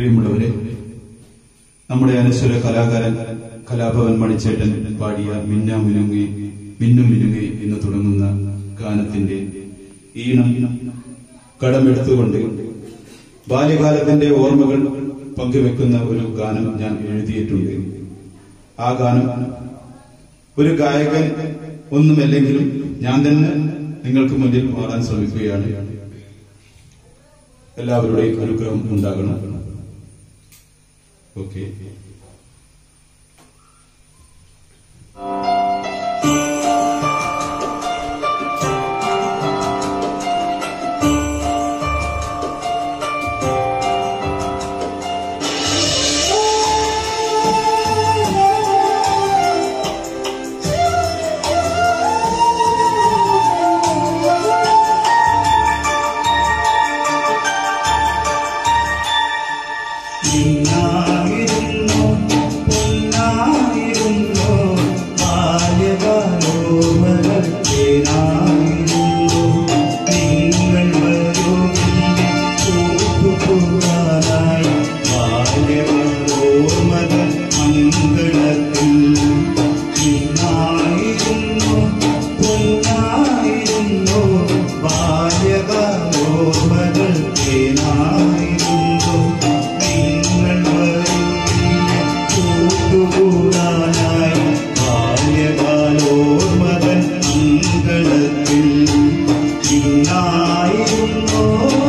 പ്രിയമുള്ളവരെ നമ്മുടെ അനശ്വര കലാകാരൻ കലാഭവൻ മണിച്ചേട്ടൻ പാടിയ മിന്നാ മിനുങ്ങി മിന്നും മിനുങ്ങി എന്ന് തുടങ്ങുന്ന ഗാനത്തിന്റെ ഈണം കടമെടുത്തുകൊണ്ട് ബാല്യകാലത്തിന്റെ ഓർമ്മകൾ പങ്കുവെക്കുന്ന ഒരു ഗാനം ഞാൻ എഴുതിയിട്ടുണ്ട് ആ ഗാനം ഒരു ഗായകൻ ഒന്നുമല്ലെങ്കിലും ഞാൻ തന്നെ നിങ്ങൾക്ക് മുന്നിൽ പാടാൻ ശ്രമിക്കുകയാണ് എല്ലാവരുടെയും അനുഗ്രഹം ഉണ്ടാകണം ഓക്കെ നിന്നായിരുന്നു പൊന്നായിരുന്നു ബാല്യകാലോർമ്മകൾ തേനായിരുന്നു നിങ്ങൾ വരുവിന്റെ കൂട്ടുകൂടാനായി ബാല്യകാലോർമ്മകൾ മംഗളത്തിൽ നിന്നായിരുന്നു പൊന്നായിരുന്നു ബാല്യകാലോർമ്മകൾ തേനായിരുന്നു നിങ്ങൾ വരുവിന്റെ കൂട്ടുകൂടാനായി ബാല്യകാലോർമ്മകൾ മംഗളത്തിൽ ഇന്നായിരുന്നോ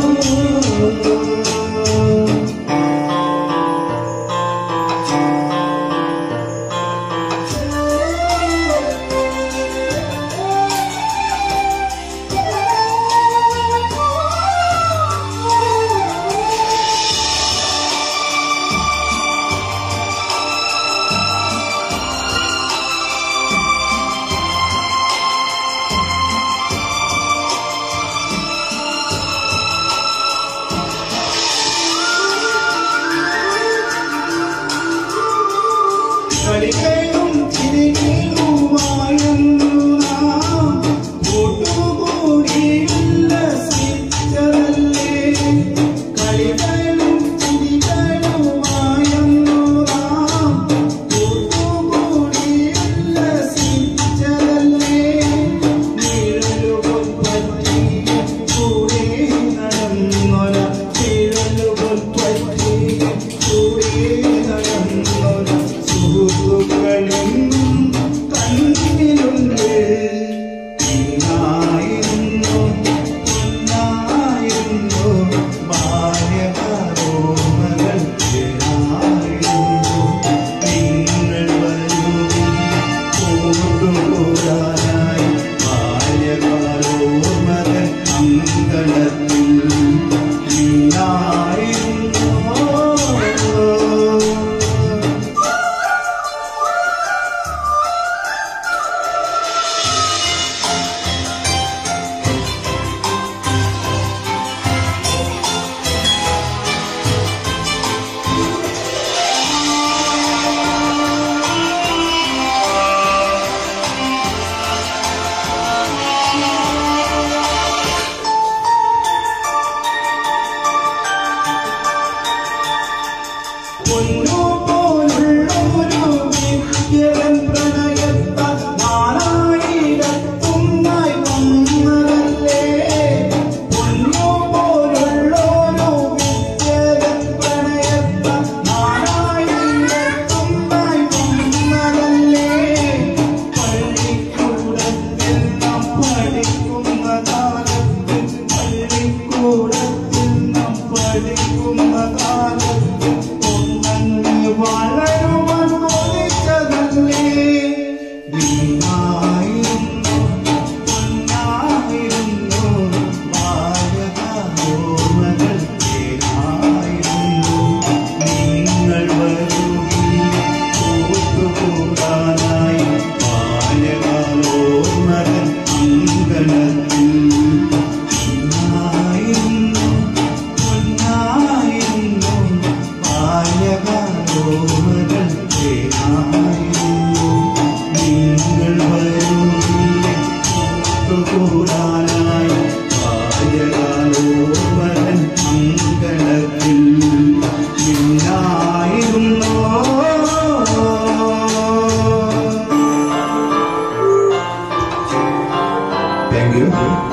കളികളും ചിരികളുമായിരുന്നു നാം കൂട്ടുകൂടിയുള്ള സിറ്ററല്ലേ കളികളും ചിരികളുമായിരുന്നു നാം കൂട്ടുകൂടിയുള്ള സിറ്ററല്ലേ നിഴലുകൾ പറ്റിയ കൂടെ നടന്നൊര നിഴലുകൾ പറ്റിയ കൂടെ നടന്നൊര സുഹൃത്തുക്കളും കണ്ണിലുണ്ട് ഇന്നായിരുന്നു പൊന്നായിരുന്നു ബാല്യകാലോർമ്മകൾ ചേരായിരുന്നു നിങ്ങൾ വരുവിൻ കൂട്ടുകൂടാനായി ബാല്യകാലോർമ്മകൾ അങ്കണത്തിൽ ഇന്നായിരുന്നു പൊന്നുപോലുള്ളൊരു വിദ്യവൻ പ്രണയത്താൽ നാലായിരത്തൊന്നായി വന്നതല്ലേ? പൊന്നുപോലുള്ളൊരു വിദ്യവൻ പ്രണയത്താൽ നാലായിരത്തൊന്നായി വന്നതല്ലേ? പള്ളിക്കൂടത്തിൽ നാം പഠിക്കുന്ന കാലത്ത് പള്ളിക്കൂടത്തിൽ നാം പഠിക്കുന്ന കാലത്ത് ഒന്നങ്ങ് താങ്ക് യു